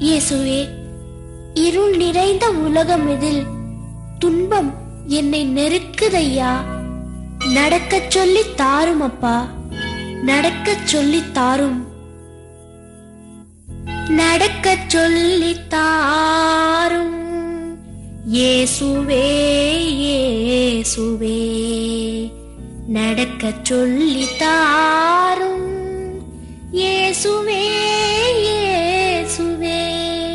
இயேசுவே இருள் நிறைந்த உலகம் இதில் துன்பம் என்னை நெருக்குதையா நடக்கச் சொல்லி தாரும் அப்பா நடக்கச் சொல்லி தாரும் நடக்கச் சொல்லி தாரும் இயேசுவே இயேசுவே நடக்கச் சொல்லி தாரும் இயேசுவே இயேசுவே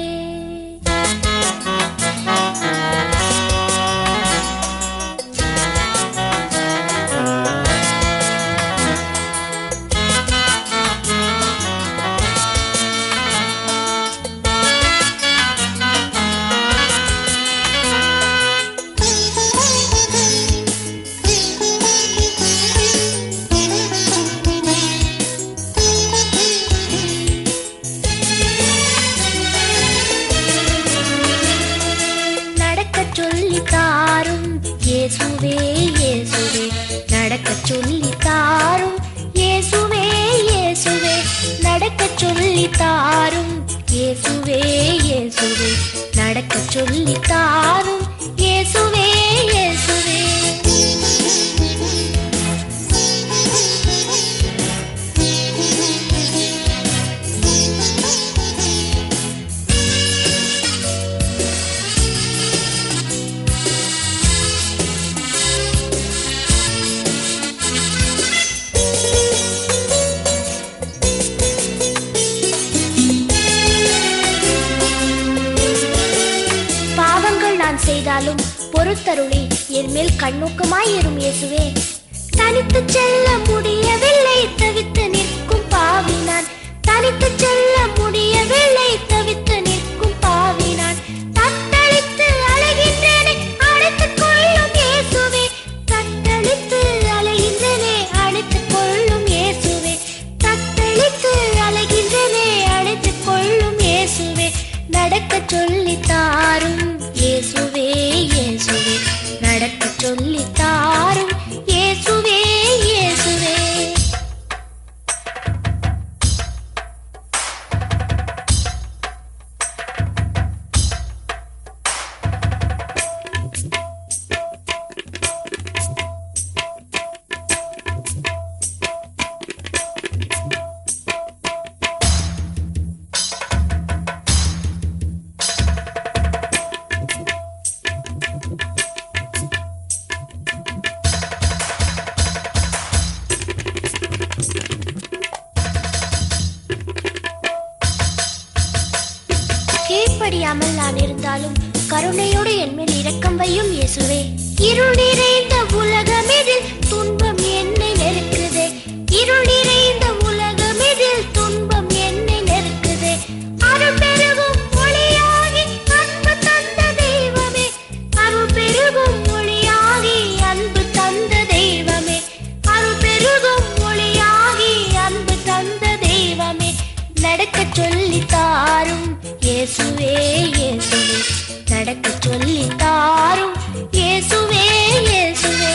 நடக்கச் சொல்லி தாரும் இயேசுவே இயேசுவே நடக்கச் சொல்லி தாரும் இயேசுவே இயேசுவே நடக்கச் சொல்லி தாரும் இயேசுவே இயேசுவே நடக்கச் சொல்லி தாரும் இயேசுவே இயேசுவே பாவங்கள் நான் செய்தாலும் பொறுத்தருளி என் மேல் கண்ணோக்கமாயிரும் இயேசுவே தனித்து செல்ல முடியவில்லை தவித்து நிற்கும் பாவி நான் தனித்து செல்ல முடியவில்லை தவித்து நிற்கும் பாவி நான் தத்தளித்து அலைகின்றேனே அழைத்துக் கொள்ளும் இயேசுவே தத்தளித்து அலைகின்றேனே அழைத்துக் கொள்ளும் இயேசுவே தத்தளித்து அலைகின்றேனே அழைத்துக் கொள்ளும் இயேசுவே நடக்கச் சொல்லி தாரும் இயேசுவே இயேசுவே நடக்கச் சொல்லி தாரும் இயேசுவே இயேசுவே கீழ்ப்படியாமல் நான் இருந்தாலும் கருணையோடு என் மேல் இரக்கம் வையும் இயேசுவே இருள் நிறைந்த உலகமிதில் துன்பம் என்னை நெருக்குதே இருள் நிறைந்த உலகமிதில் துன்பம் என்னை நெருக்குதே அருள் பெருகும் ஒளியாகி அன்பு தந்த தெய்வமே அருள் பெருகும் ஒளியாகி அன்பு தந்த தெய்வமே அருள் பெருகும் ஒளியாகி அன்பு தந்த தெய்வமே நடக்கச் சொல்லி தாரும் இயேசுவே இயேசுவே நடக்கச் சொல்லி தாரும் இயேசுவே இயேசுவே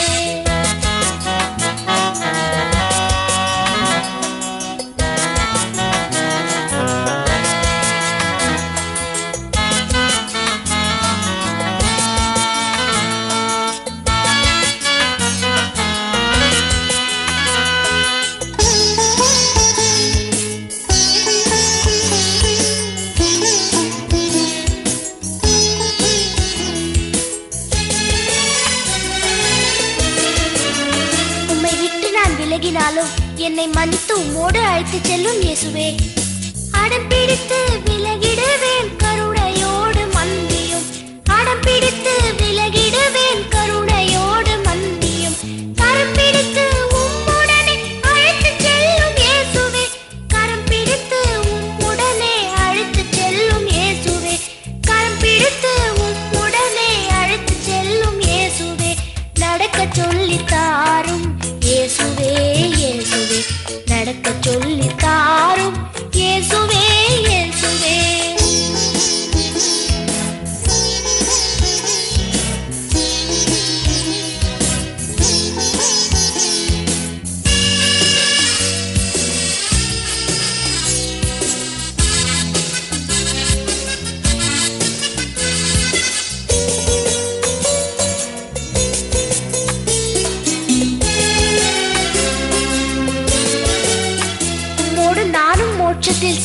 உம்மை விட்டு நான் விலகினாலும் என்னை மன்னித்து உம்மோடு அழைத்து செல்லும் இயேசுவே அடம் பிடித்து விலகிடுவேன் கருணையோடு மந்தியும் அடம் பிடித்து விலகிடுவேன் கருணையோடு மந்தியும் கரம் பிடித்து உம்முடனே அழைத்து செல்லும் இயேசுவே கரம் பிடித்து உம்முடனே அழைத்து செல்லும் இயேசுவே கரம் பிடித்து உம்முடனே அழைத்து செல்லும் இயேசுவே நடக்கச் சொல்லி தாரும் இயேசுவே இயேசுவே நடக்கச் சொல்லி தாரும் இயேசுவே இயேசுவே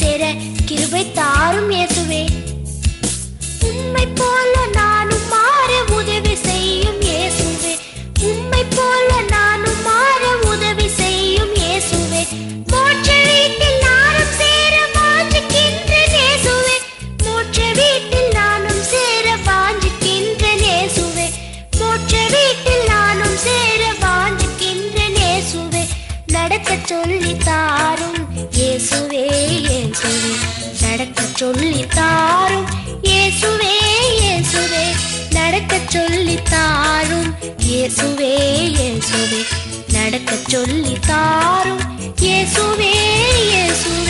சேர கிருபை தாரும் இயேசுவே உம்மை போல நானும் மாற உதவி செய்யும் இயேசுவே உம்மை போல நானும் மாற உதவி செய்யும் இயேசுவே மோட்ச வீட்டில் நானும் சேர வாஞ்சிக்கின்றேன் இயேசுவே மோட்ச வீட்டில் நானும் சேர வாஞ்சிக்கின்றேன் இயேசுவே மோட்ச வீட்டில் நானும் சேர வாஞ்சிக்கின்றேன் இயேசுவே நடக்க சொல்லி தாரும் இயேசுவே இயேசுவே நடக்க சொல்லி தாரும் இயேசுவே இயேசுவே நடக்க சொல்லி தாரும் இயேசுவே இயேசுவே நடக்க சொல்லி தாரும் இயேசுவே இயேசுவே